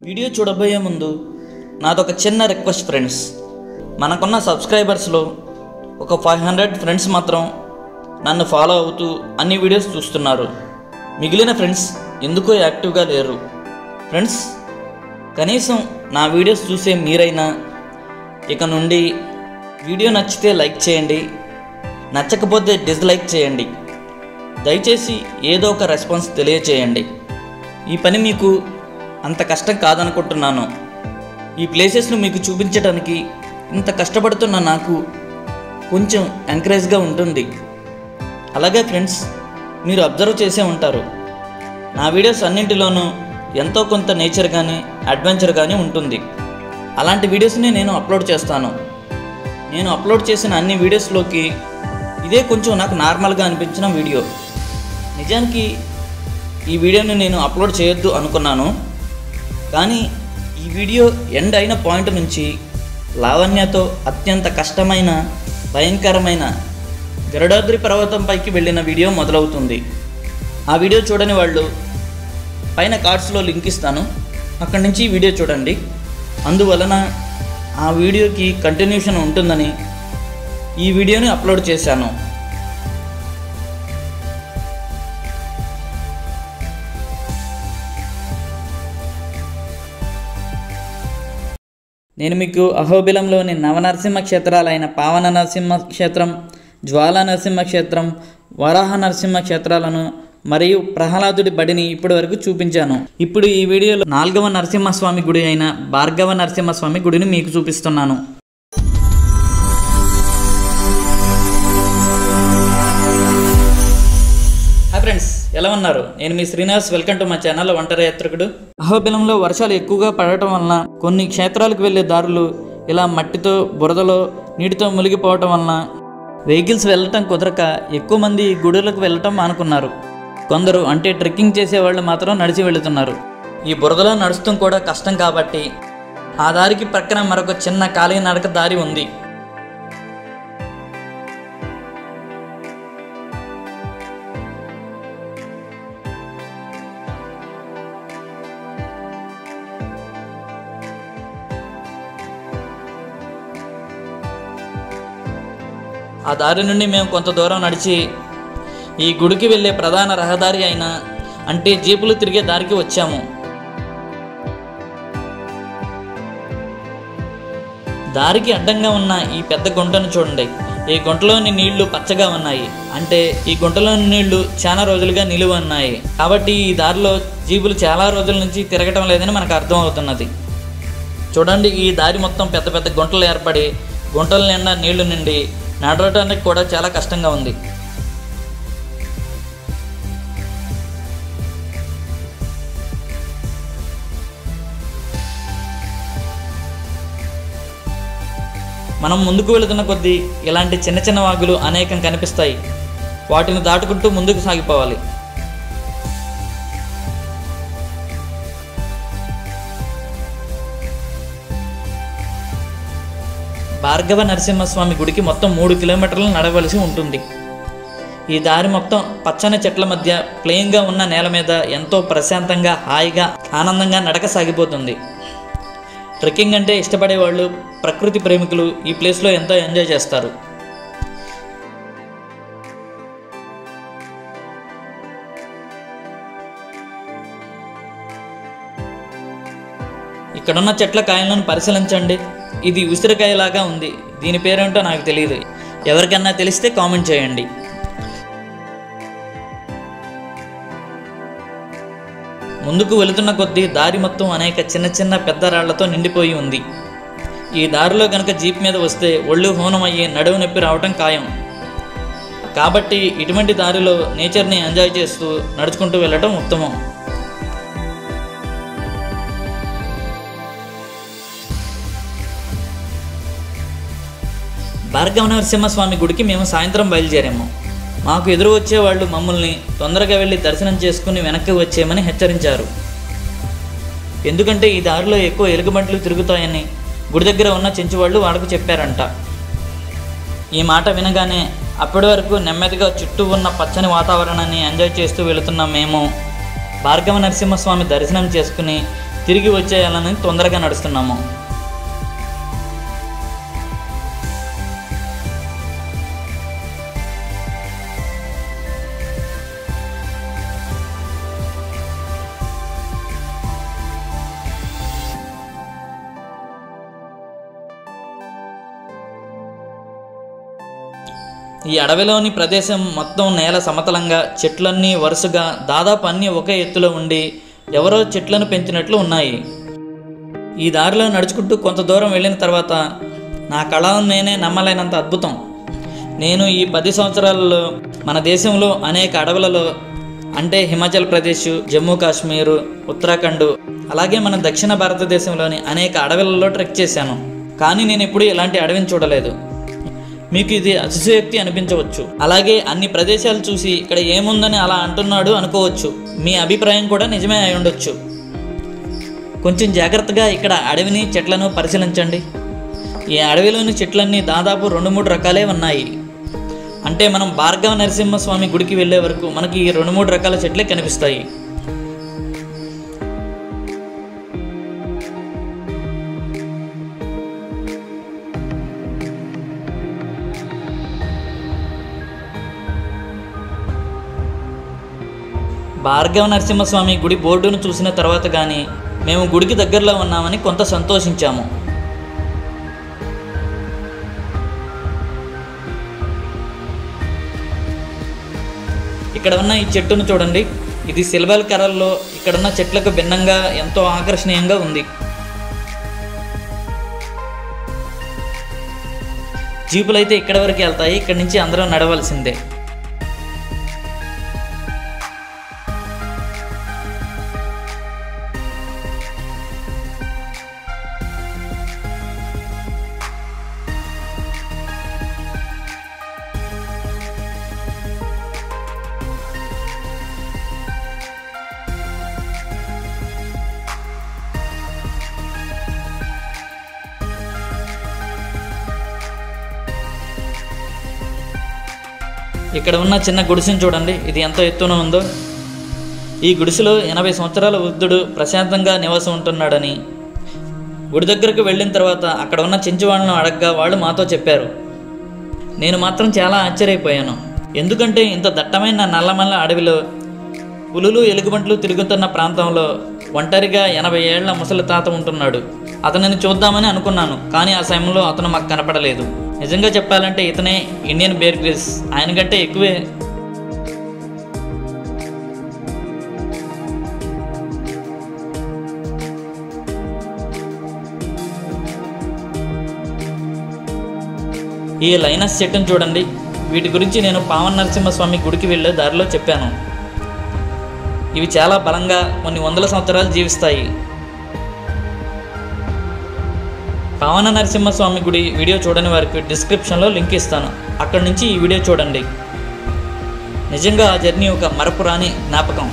Video చూడబోయే ముందు నాదొక చిన్న రిక్వెస్ట్ ఫ్రెండ్స్ మనకున్న సబ్స్క్రైబర్స్లో ఒక ఫైవ్ హండ్రెడ్ ఫ్రెండ్స్ మాత్రం నన్ను ఫాలో అవుతూ అన్ని వీడియోస్ చూస్తున్నారు మిగిలిన ఫ్రెండ్స్ ఎందుకో యాక్టివ్గా లేరు ఫ్రెండ్స్ కనీసం నా వీడియోస్ చూసే మీరైనా ఇక నుండి వీడియో నచ్చితే లైక్ చేయండి నచ్చకపోతే డిస్లైక్ చేయండి దయచేసి ఏదో ఒక రెస్పాన్స్ తెలియచేయండి ఈ పని మీకు అంత కష్టం కాదనుకుంటున్నాను ఈ ప్లేసెస్ను మీకు చూపించడానికి ఇంత కష్టపడుతున్న నాకు కొంచెం ఎంకరేజ్గా ఉంటుంది అలాగే ఫ్రెండ్స్ మీరు అబ్జర్వ్ చేసే ఉంటారు నా వీడియోస్ అన్నింటిలోనూ ఎంతో కొంత నేచర్ కానీ అడ్వెంచర్ కానీ ఉంటుంది అలాంటి వీడియోస్ని నేను అప్లోడ్ చేస్తాను నేను అప్లోడ్ చేసిన అన్ని వీడియోస్లోకి ఇదే కొంచెం నాకు నార్మల్గా అనిపించిన వీడియో నిజానికి ఈ వీడియోని నేను అప్లోడ్ చేయొద్దు అనుకున్నాను కానీ ఈ వీడియో ఎండ్ అయిన పాయింట్ నుంచి లావణ్యతో అత్యంత కష్టమైన భయంకరమైన గరుడాద్రి పర్వతంపైకి వెళ్ళిన వీడియో మొదలవుతుంది ఆ వీడియో చూడని వాళ్ళు పైన కార్డ్స్లో లింక్ ఇస్తాను అక్కడి నుంచి ఈ వీడియో చూడండి అందువలన ఆ వీడియోకి కంటిన్యూషన్ ఉంటుందని ఈ వీడియోని అప్లోడ్ చేశాను నేను మీకు అహోబిలంలోని నవనరసింహ క్షేత్రాలైన పావన నరసింహ క్షేత్రం జ్వాల నరసింహ క్షేత్రం వరాహ నరసింహ క్షేత్రాలను మరియు ప్రహ్లాదుడి బడిని ఇప్పటి వరకు చూపించాను ఇప్పుడు ఈ వీడియోలో నాలుగవ నరసింహస్వామి గుడి అయిన భార్గవ నరసింహస్వామి గుడిని మీకు చూపిస్తున్నాను హాయ్ ఫ్రెండ్స్ ఎలా ఉన్నారు నేను మీ శ్రీనివాస్ వెల్కమ్ టు మా ఛానల్ ఒంటరి యాత్రికుడు అహోబిలంలో వర్షాలు ఎక్కువగా పడటం వలన కొన్ని క్షేత్రాలకు వెళ్ళే దారులు ఇలా మట్టితో బురదలో నీటితో మునిగిపోవటం వలన వెహికల్స్ వెళ్ళటం కుదరక ఎక్కువ మంది ఈ గుడులకు వెళ్ళటం మానుకున్నారు కొందరు అంటే ట్రెక్కింగ్ చేసే వాళ్ళు మాత్రం నడిచి వెళుతున్నారు ఈ బురదలో నడుస్తూ కూడా కష్టం కాబట్టి ఆ దారికి ప్రక్కన మరొక చిన్న ఖాళీ నడక దారి ఉంది ఆ దారి నుండి మేము కొంత దూరం నడిచి ఈ గుడికి వెళ్ళే ప్రధాన రహదారి అయిన అంటే జీపులు తిరిగే దారికి వచ్చాము దారికి అడ్డంగా ఉన్న ఈ పెద్ద గుంటను చూడండి ఈ గుంటలోని నీళ్లు పచ్చగా ఉన్నాయి అంటే ఈ గుంటలోని నీళ్లు చాలా రోజులుగా నిలువ ఉన్నాయి కాబట్టి ఈ దారిలో జీపులు చాలా రోజుల నుంచి తిరగటం లేదని మనకు అర్థం అవుతున్నది చూడండి ఈ దారి మొత్తం పెద్ద పెద్ద గుంటలు ఏర్పడి గుంటల నిండా నీళ్లు నిండి నడవడానికి కూడా చాలా కష్టంగా ఉంది మనం ముందుకు వెళుతున్న కొద్దీ ఇలాంటి చిన్న చిన్న వాగులు అనేకం కనిపిస్తాయి వాటిని దాటుకుంటూ ముందుకు సాగిపోవాలి భార్గవ నరసింహస్వామి గుడికి మొత్తం మూడు కిలోమీటర్లు నడవలసి ఉంటుంది ఈ దారి మొత్తం పచ్చని చెట్ల మధ్య ప్లెయిన్గా ఉన్న నేల మీద ఎంతో ప్రశాంతంగా హాయిగా ఆనందంగా నడక సాగిపోతుంది ట్రెక్కింగ్ అంటే ఇష్టపడే వాళ్ళు ప్రకృతి ప్రేమికులు ఈ ప్లేస్లో ఎంతో ఎంజాయ్ చేస్తారు ఇక్కడున్న చెట్ల కాయలను పరిశీలించండి ఇది ఉసిరికాయలాగా ఉంది దీని పేరేంటో నాకు తెలియదు ఎవరికన్నా తెలిస్తే కామెంట్ చేయండి ముందుకు వెళుతున్న కొద్దీ దారి మొత్తం అనేక చిన్న చిన్న పెద్ద రాళ్లతో నిండిపోయి ఉంది ఈ దారిలో గనక జీప్ మీద వస్తే ఒళ్ళు హోనం అయ్యి నడువు నొప్పి రావటం ఖాయం కాబట్టి ఇటువంటి దారిలో నేచర్ని ఎంజాయ్ చేస్తూ నడుచుకుంటూ వెళ్ళటం ఉత్తమం భార్గవ నరసింహస్వామి గుడికి మేము సాయంత్రం బయలుదేరాము మాకు ఎదురు వచ్చేవాళ్ళు మమ్మల్ని తొందరగా వెళ్ళి దర్శనం చేసుకుని వెనక్కి వచ్చేయమని హెచ్చరించారు ఎందుకంటే ఈ దారిలో ఎక్కువ ఎలుగుబంట్లు తిరుగుతాయని గుడి దగ్గర ఉన్న చెంచువాళ్ళు వాళ్ళకు చెప్పారంట ఈ మాట వినగానే అప్పటి వరకు నెమ్మదిగా చుట్టూ ఉన్న పచ్చని వాతావరణాన్ని ఎంజాయ్ చేస్తూ వెళుతున్న మేము భార్గవ నరసింహస్వామి దర్శనం చేసుకుని తిరిగి వచ్చేయాలని తొందరగా నడుస్తున్నాము ఈ అడవిలోని ప్రదేశం మొత్తం నేల సమతలంగా చెట్లన్నీ వరుసగా దాదాపు అన్నీ ఒకే ఎత్తులో ఉండి ఎవరో చెట్లను పెంచినట్లు ఉన్నాయి ఈ దారిలో నడుచుకుంటూ కొంత దూరం వెళ్ళిన తర్వాత నా కళను నేనే నమ్మలేనంత అద్భుతం నేను ఈ పది సంవత్సరాలలో మన దేశంలో అనేక అడవులలో అంటే హిమాచల్ ప్రదేశ్ జమ్మూ కాశ్మీరు ఉత్తరాఖండ్ అలాగే మన దక్షిణ భారతదేశంలోని అనేక అడవులలో ట్రెక్ చేశాను కానీ నేను ఎప్పుడూ ఇలాంటి అడవిని చూడలేదు మీకు ఇది అతిశయోక్తి అనిపించవచ్చు అలాగే అన్ని ప్రదేశాలు చూసి ఇక్కడ ఏముందని అలా అంటున్నాడు అనుకోవచ్చు మీ అభిప్రాయం కూడా నిజమే అయి ఉండొచ్చు కొంచెం జాగ్రత్తగా ఇక్కడ అడవిని చెట్లను పరిశీలించండి ఈ అడవిలోని చెట్లన్నీ దాదాపు రెండు మూడు రకాలే ఉన్నాయి అంటే మనం భార్గవ నరసింహస్వామి గుడికి వెళ్ళే వరకు మనకి ఈ రెండు మూడు రకాల చెట్లే కనిపిస్తాయి భార్గవ నరసింహస్వామి గుడి బోర్డును చూసిన తర్వాత కానీ మేము గుడికి దగ్గరలో ఉన్నామని కొంత సంతోషించాము ఇక్కడ ఉన్న ఈ చెట్టును చూడండి ఇది సిల్వర్ కలర్లో ఇక్కడున్న చెట్లకు భిన్నంగా ఎంతో ఆకర్షణీయంగా ఉంది జీపులు అయితే ఇక్కడ వరకు వెళ్తాయి ఇక్కడ నుంచి అందరూ నడవలసిందే ఇక్కడ ఉన్న చిన్న గుడిసెను చూడండి ఇది ఎంత ఎత్తున ఉందో ఈ గుడిసెలో ఎనభై సంవత్సరాల వృద్ధుడు ప్రశాంతంగా నివాసం ఉంటున్నాడని గుడి దగ్గరకు వెళ్ళిన తర్వాత అక్కడ ఉన్న చెంచు వాళ్ళను అడగ్గా వాళ్ళు మాతో చెప్పారు నేను మాత్రం చాలా ఆశ్చర్యపోయాను ఎందుకంటే ఇంత దట్టమైన నల్లమల్ల అడవిలో పులులు ఎలుగుబంట్లు తిరుగుతున్న ప్రాంతంలో ఒంటరిగా ఎనభై ఏళ్ల ముసలి తాత ఉంటున్నాడు అతనిని చూద్దామని అనుకున్నాను కానీ ఆ సమయంలో అతను మాకు కనపడలేదు నిజంగా చెప్పాలంటే ఇతనే ఇండియన్ బేర్ గ్రిల్స్ ఆయన కంటే ఎక్కువే ఈ లైనస్ చెట్టును చూడండి వీటి గురించి నేను పావన్ నరసింహస్వామి గుడికి వెళ్ళే దారిలో చెప్పాను ఇవి చాలా బలంగా కొన్ని వందల సంవత్సరాలు జీవిస్తాయి పావన నరసింహస్వామి గుడి వీడియో చూడని వారికి డిస్క్రిప్షన్లో లింక్ ఇస్తాను అక్కడి నుంచి ఈ వీడియో చూడండి నిజంగా ఆ జర్నీ ఒక మరపురాని జ్ఞాపకం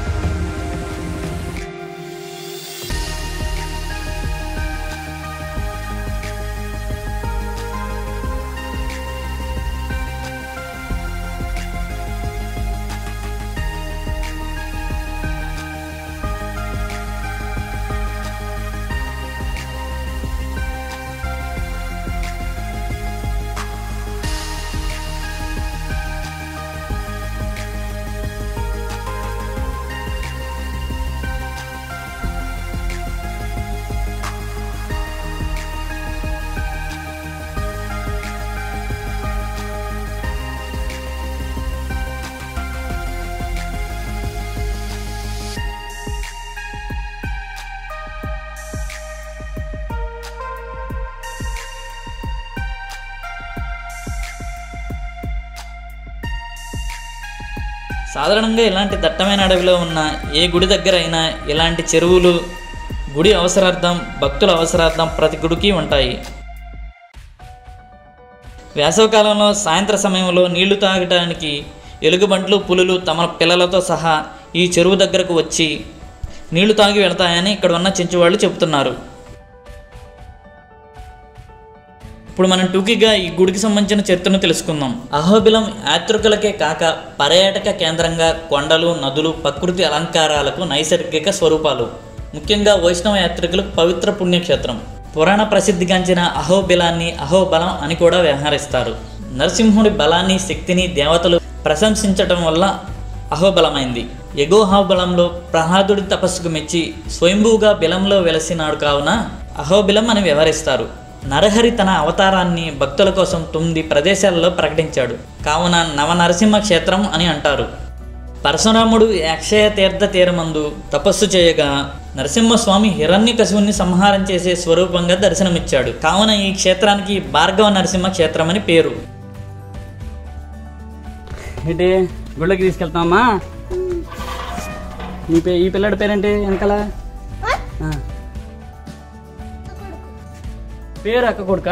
సాధారణంగా ఇలాంటి దట్టమైన అడవిలో ఉన్న ఏ గుడి దగ్గర అయినా ఇలాంటి చెరువులు గుడి అవసరార్థం భక్తుల అవసరార్థం ప్రతి గుడికి ఉంటాయి వేసవికాలంలో సాయంత్ర సమయంలో నీళ్లు తాగడానికి ఎలుగుబంట్లు పులులు తమ పిల్లలతో సహా ఈ చెరువు దగ్గరకు వచ్చి నీళ్లు తాగి వెళతాయని ఇక్కడ ఉన్న చెంచువాళ్ళు చెబుతున్నారు ఇప్పుడు మనం టూకీగా ఈ గుడికి సంబంధించిన చరిత్రను తెలుసుకుందాం అహోబిలం యాత్రికులకే కాక పర్యాటక కేంద్రంగా కొండలు నదులు ప్రకృతి అలంకారాలకు నైసర్గిక స్వరూపాలు ముఖ్యంగా వైష్ణవ యాత్రికులకు పవిత్ర పుణ్యక్షేత్రం పురాణ ప్రసిద్ధిగాంచిన అహోబిలాన్ని అహోబలం అని కూడా వ్యవహరిస్తారు నరసింహుడి బలాన్ని శక్తిని దేవతలు ప్రశంసించటం వల్ల అహోబలమైంది ఎగోహాబలంలో ప్రహ్లాదుడి తపస్సుకు మెచ్చి స్వయంభూగా బిలంలో వెలసినాడు కావున అహోబిలం అని వ్యవహరిస్తారు నరహరి తన అవతారాన్ని భక్తుల కోసం తొమ్మిది ప్రదేశాలలో ప్రకటించాడు కావున నవనరసింహ క్షేత్రం అని అంటారు పరశురాముడు అక్షయ తీర్థ తీరమందు తపస్సు చేయగా నరసింహస్వామి హిరణ్యకశివుని సంహారం చేసే స్వరూపంగా దర్శనమిచ్చాడు కావున ఈ క్షేత్రానికి భార్గవ నరసింహ క్షేత్రం అని పేరు ఏంటి గుళ్ళకి తీసుకెళ్తామా ఈ పే ఈ పిల్లడి పేరేంటి వెనకాల ఆ. పేరు అక్క కొడుక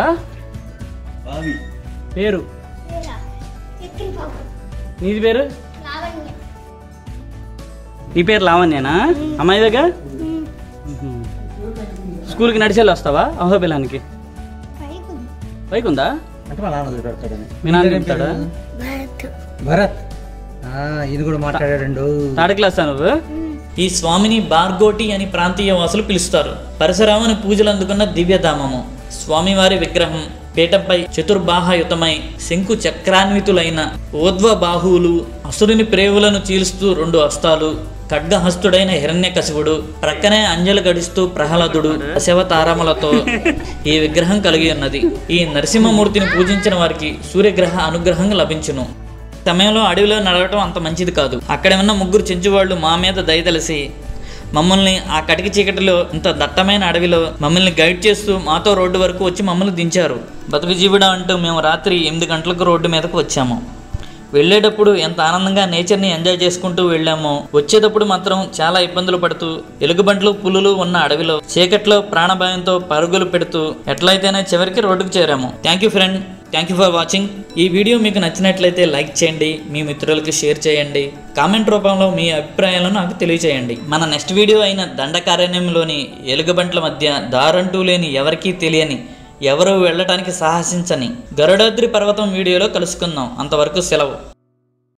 పేరు నీది పేరు ఈ పేరు లావణ్యనా అమ్మాయి దగ్గర స్కూల్కి నడిచేళ్ళు వస్తావా అహోబిలానికి బైక్ ఉందా అంటే మా నాన్న చూపెడతాడని మీ నాన్న చెప్తాడా భరత్ ఆ, ఇది కూడా మాట్లాడాడు థర్డ్ క్లాస్ నువ్వు ఈ స్వామిని బార్గోటి అని ప్రాంతీయ వాసులు పిలుస్తారు పరశురాముని పూజలు అందుకున్న దివ్యధామము స్వామివారి విగ్రహం పీఠంపై చతుర్బాహయుతమై శంకు చక్రాన్వితులైన ఊర్ధ్వ బాహువులు అసురుని ప్రేవులను చీలుస్తూ రెండు హస్తాలు ఖడ్గహస్తుడైన హిరణ్యకశివుడు ప్రక్కనే అంజలి గడిస్తూ ప్రహ్లాదుడు శివతారములతో ఈ విగ్రహం కలిగి ఉన్నది ఈ నరసింహమూర్తిని పూజించిన వారికి సూర్యగ్రహ అనుగ్రహం లభించును సమయంలో అడవిలో నడవటం అంత మంచిది కాదు అక్కడ ఉన్న ముగ్గురు చెంచువాళ్ళు మా మీద దయ తెలిసి మమ్మల్ని ఆ కటిక చీకటిలో ఇంత దట్టమైన అడవిలో మమ్మల్ని గైడ్ చేస్తూ మాతో రోడ్డు వరకు వచ్చి మమ్మల్ని దించారు బతుకు జీవుడా అంటూ మేము రాత్రి ఎనిమిది గంటలకు రోడ్డు మీదకు వచ్చాము వెళ్ళేటప్పుడు ఎంత ఆనందంగా నేచర్ని ఎంజాయ్ చేసుకుంటూ వెళ్ళామో వచ్చేటప్పుడు మాత్రం చాలా ఇబ్బందులు పడుతూ ఎలుగుబంట్లు పులులు ఉన్న అడవిలో చీకట్లో ప్రాణభయంతో పరుగులు పెడుతూ ఎట్లయితేనే చివరికి రోడ్డుకు చేరాము thank you friend thank you for watching ఈ వీడియో మీకు నచ్చినట్లయితే లైక్ చేయండి మీ మిత్రులకు షేర్ చేయండి కామెంట్ రూపంలో మీ అభిప్రాయాలను నాకు తెలియచేయండి మన నెక్స్ట్ వీడియో అయిన దండకారణ్యంలోని ఎలుగుబంట్ల మధ్య దారంటూ లేని ఎవరికీ తెలియని ఎవరు వెళ్ళటానికి సాహసించని గరుడాద్రి పర్వతం వీడియోలో కలుసుకుందాం అంతవరకు సెలవు